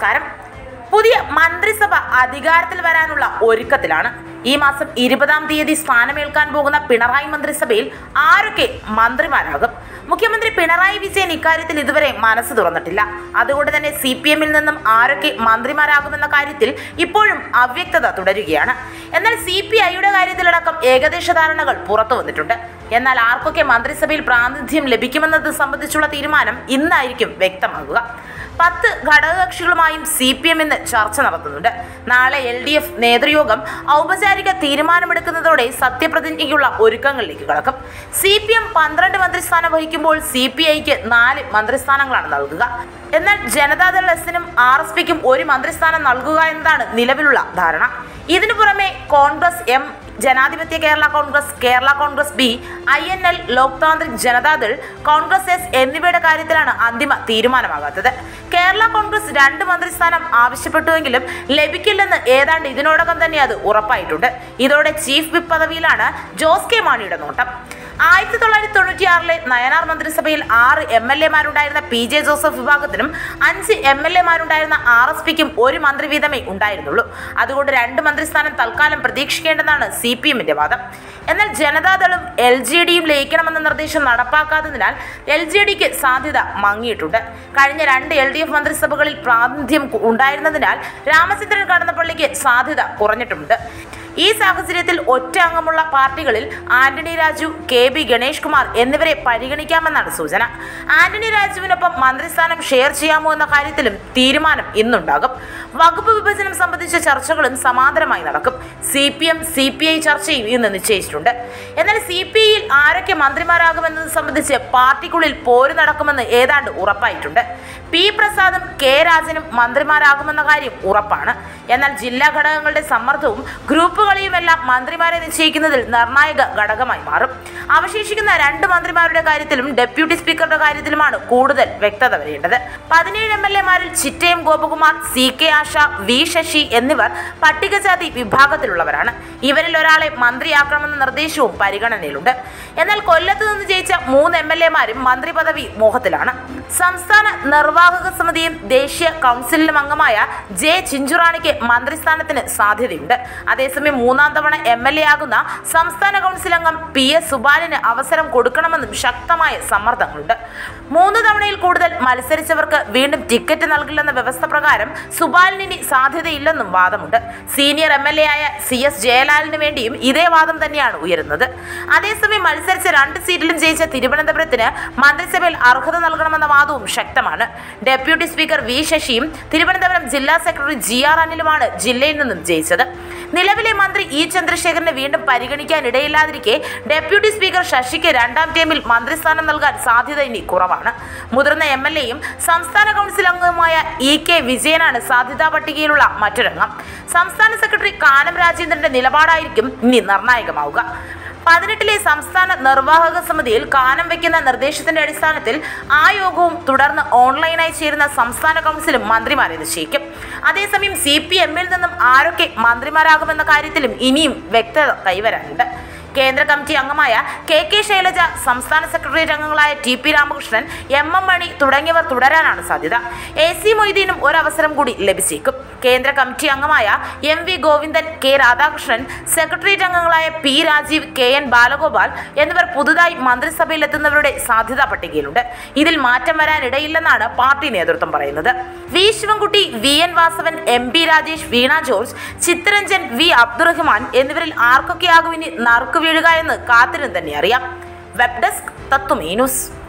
നമസ്കാരം പുതിയ മന്ത്രിസഭ അധികാരത്തിൽ വരാനുള്ള ഒരുക്കത്തിലാണ് ഈ മാസം ഇരുപതാം തീയതി സ്ഥാനമേൽക്കാൻ പോകുന്ന പിണറായി മന്ത്രിസഭയിൽ ആരൊക്കെ മന്ത്രിമാരാകും മുഖ്യമന്ത്രി പിണറായി വിജയൻ ഇക്കാര്യത്തിൽ ഇതുവരെ മനസ്സ് തുറന്നിട്ടില്ല അതുകൊണ്ട് തന്നെ സി പി എമ്മിൽ നിന്നും ആരൊക്കെ മന്ത്രിമാരാകുമെന്ന കാര്യത്തിൽ ഇപ്പോഴും അവ്യക്തത തുടരുകയാണ് എന്നാൽ സി പി ഐയുടെ കാര്യത്തിലടക്കം ഏകദേശ ധാരണകൾ പുറത്തു വന്നിട്ടുണ്ട് എന്നാൽ ആർക്കൊക്കെ മന്ത്രിസഭയിൽ പ്രാതിനിധ്യം ലഭിക്കുമെന്നത് സംബന്ധിച്ചുള്ള തീരുമാനം ഇന്നായിരിക്കും വ്യക്തമാകുക പത്ത് ഘടകകക്ഷികളുമായും സി പി എം ഇന്ന് ചർച്ച നടത്തുന്നുണ്ട് നാളെ എൽ ഡി എഫ് നേതൃയോഗം ഔപചാരിക തീരുമാനമെടുക്കുന്നതോടെ സത്യപ്രതിജ്ഞയ്ക്കുള്ള ഒരുക്കങ്ങളിലേക്ക് കടക്കും സി പി എം പന്ത്രണ്ട് മന്ത്രിസ്ഥാനം വഹിക്കുമ്പോൾ സി പി ഐക്ക് നാല് മന്ത്രിസ്ഥാനങ്ങളാണ് നൽകുക എന്നാൽ ജനതാദൾ എസിനും ആർ എസ് പിക്കും ഒരു മന്ത്രിസ്ഥാനം നൽകുക എന്നതാണ് നിലവിലുള്ള ധാരണ ഇതിനു പുറമെ കോൺഗ്രസ് എം ജനാധിപത്യ Kerala Congress Kerala Congress B I N L Loktantrik Janata Dal Congress S എന്നിവയുടെ കാര്യത്തിലാണ് അന്തിമ തീരുമാനമാകാത്തത് കേരള കോൺഗ്രസ് രണ്ട് മന്ത്രിസ്ഥാനം ആവശ്യപ്പെട്ടുവെങ്കിലും ലഭിക്കില്ലെന്ന് ഏതാണ്ട് ഇതിനോടകം തന്നെ അത് ഉറപ്പായിട്ടുണ്ട് ഇതോടെ ചീഫ് വിപ്പ് പദവിയിലാണ് ജോസ് കെ മാണിയുടെ നോട്ടം ആയിരത്തി തൊള്ളായിരത്തി തൊണ്ണൂറ്റി ആറിലെ നയനാർ മന്ത്രിസഭയിൽ ആറ് എം എൽ എമാരുണ്ടായിരുന്ന പി ജെ ജോസഫ് വിഭാഗത്തിനും അഞ്ച് എം എൽ എമാരുണ്ടായിരുന്ന ആർ എസ് പിക്കും ഒരു മന്ത്രി വീതമേ ഉണ്ടായിരുന്നുള്ളൂ അതുകൊണ്ട് രണ്ട് മന്ത്രിസ്ഥാനം തൽക്കാലം പ്രതീക്ഷിക്കേണ്ടെന്നാണ് സി പി എമ്മിന്റെ വാദം എന്നാൽ ജനതാദളും എൽ ജെ ഡിയും ലയിക്കണമെന്ന നിർദ്ദേശം നടപ്പാക്കാത്തതിനാൽ എൽ ജെ ഡിക്ക് സാധ്യത മങ്ങിയിട്ടുണ്ട് കഴിഞ്ഞ രണ്ട് എൽ ഡി എഫ് മന്ത്രിസഭകളിൽ പ്രാതിനിധ്യം ഉണ്ടായിരുന്നതിനാൽ രാമചന്ദ്രൻ കടന്നപ്പള്ളിക്ക് സാധ്യത കുറഞ്ഞിട്ടുണ്ട് ഈ സാഹചര്യത്തിൽ ഒറ്റ അംഗമുള്ള പാർട്ടികളിൽ ആന്റണി രാജു കെ ബി ഗണേഷ് കുമാർ എന്നിവരെ പരിഗണിക്കാമെന്നാണ് സൂചന ആന്റണി രാജുവിനൊപ്പം മന്ത്രിസ്ഥാനം ഷെയർ ചെയ്യാമോ എന്ന കാര്യത്തിലും തീരുമാനം ഇന്നുണ്ടാകും വകുപ്പ് വിഭജനം സംബന്ധിച്ച ചർച്ചകളും സമാന്തരമായി നടക്കും C P M C P I ചർച്ചയും ഇന്ന് നിശ്ചയിച്ചിട്ടുണ്ട് എന്നാൽ സി പി ഐയിൽ ആരൊക്കെ മന്ത്രിമാരാകുമെന്നത് സംബന്ധിച്ച് പാർട്ടിക്കുള്ളിൽ പോര് നടക്കുമെന്ന് ഏതാണ്ട് ഉറപ്പായിട്ടുണ്ട് പി പ്രസാദും കെ രാജനും മന്ത്രിമാരാകുമെന്ന കാര്യം ഉറപ്പാണ് എന്നാൽ ജില്ലാ ഘടകങ്ങളുടെ സമ്മർദ്ദവും ഗ്രൂപ്പുകളെയുമെല്ലാം മന്ത്രിമാരെ നിശ്ചയിക്കുന്നതിൽ നിർണായക ഘടകമായി മാറും അവശേഷിക്കുന്ന രണ്ട് മന്ത്രിമാരുടെ കാര്യത്തിലും ഡെപ്യൂട്ടി സ്പീക്കറുടെ കാര്യത്തിലുമാണ് കൂടുതൽ വ്യക്തത വരേണ്ടത് പതിനേഴ് എം എൽ എമാരിൽ Chittayam Gopakumar C K Asha V Sasi എന്നിവർ പട്ടികജാതി വിഭാഗത്തിലുള്ളവരാണ് ഇവരിൽ ഒരാളെ മന്ത്രിയാക്കണമെന്ന നിർദ്ദേശവും പരിഗണനയിലുണ്ട് എന്നാൽ കൊല്ലത്ത് നിന്ന് ജയിച്ച മൂന്ന് എം എൽ എമാരും മന്ത്രി പദവി മോഹത്തിലാണ് സംസ്ഥാന നിർവാഹക സമിതിയും ദേശീയ കൗൺസിലിലും അംഗമായ ജെ ചിഞ്ചുറാണിക്ക് മന്ത്രിസ്ഥാനത്തിന് സാധ്യതയുണ്ട് അതേസമയം മൂന്നാം തവണ എം എൽ എ ആകുന്ന സംസ്ഥാന കൗൺസിൽ അംഗം പി എസ് സുബാലിന് അവസരം കൊടുക്കണമെന്നും ശക്തമായ സമ്മർദ്ദങ്ങളുണ്ട് മൂന്ന് തവണയിൽ കൂടുതൽ മത്സരിച്ചവർക്ക് വീണ്ടും ടിക്കറ്റ് നൽകില്ലെന്ന വ്യവസ്ഥ പ്രകാരം സുബാലിനി സാധ്യതയില്ലെന്നും വാദമുണ്ട് സീനിയർ എം എൽ എ ആയ സി എസ് ജയലാലിന് വേണ്ടിയും ഇതേ വാദം തന്നെയാണ് ഉയരുന്നത് അതേസമയം മത്സരിച്ച രണ്ട് സീറ്റിലും ജയിച്ച തിരുവനന്തപുരത്തിന് മന്ത്രിസഭയിൽ അർഹത നൽകണമെന്ന വാദവും ശക്തമാണ് ഡെപ്യൂട്ടി സ്പീക്കർ വി ശശിയും തിരുവനന്തപുരം ജില്ലാ സെക്രട്ടറി ജി ആർ അനിലുമാണ് ജില്ലയിൽ നിന്നും ജയിച്ചത് നിലവിലെ മന്ത്രി ഇ ചന്ദ്രശേഖരനെ വീണ്ടും പരിഗണിക്കാനിടയില്ലാതിരിക്കെ ഡെപ്യൂട്ടി സ്പീക്കർ ശശിക്ക് രണ്ടാം ടൈമിൽ മന്ത്രിസ്ഥാനം നൽകാൻ സാധ്യത ഇനി കുറവാണ് മുതിർന്ന എം എൽ എയും സംസ്ഥാന കൗൺസിൽ അംഗവുമായ ഇ കെ വിജയനാണ് സാധ്യതാ പട്ടികയിലുള്ള മറ്റൊരംഗം സംസ്ഥാന സെക്രട്ടറി കാനം രാജേന്ദ്രന്റെ നിലപാടായിരിക്കും ഇനി നിർണായകമാവുക പതിനെട്ടിലെ സംസ്ഥാന നിർവാഹക സമിതിയിൽ കാനം വയ്ക്കുന്ന നിർദ്ദേശത്തിന്റെ അടിസ്ഥാനത്തിൽ ആ യോഗവും തുടർന്ന് ഓൺലൈനായി ചേരുന്ന സംസ്ഥാന കൗൺസിലും മന്ത്രിമാരെ നിശ്ചയിക്കും അതേസമയം സി പി എമ്മിൽ നിന്നും ആരൊക്കെ മന്ത്രിമാരാകുമെന്ന കാര്യത്തിലും ഇനിയും വ്യക്തത കൈവരാനുണ്ട് കേന്ദ്ര കമ്മിറ്റി അംഗമായ കെ കെ ശൈലജ സംസ്ഥാന സെക്രട്ടേറിയറ്റ് അംഗങ്ങളായ T P Ramakrishnan M M Mani തുടങ്ങിയവർ തുടരാനാണ് സാധ്യത എ സി മൊയ്തീനും ഒരവസരം കൂടി ലഭിച്ചേക്കും കേന്ദ്ര കമ്മിറ്റി അംഗമായ M V Govindan K Radhakrishnan secretariat അംഗങ്ങളായ P Rajeev K N Balagopal എന്നിവർ പുതുതായി മന്ത്രിസഭയിലെത്തുന്നവരുടെ സാധ്യതാ പട്ടികയിലുണ്ട് ഇതിൽ മാറ്റം വരാനിടയില്ലെന്നാണ് പാർട്ടി നേതൃത്വം പറയുന്നത് V Sivankutty V N Vasavan M B Rajesh Veena George Chittaranjan V Abdurahman എന്നിവരിൽ ആർക്കൊക്കെയാകും ഇനി നറുക്കു വീഴുക എന്ന് കാത്തിരുന്ന് തന്നെ അറിയാം വെബ് ഡെസ്ക് തത്വമേ ന്യൂസ്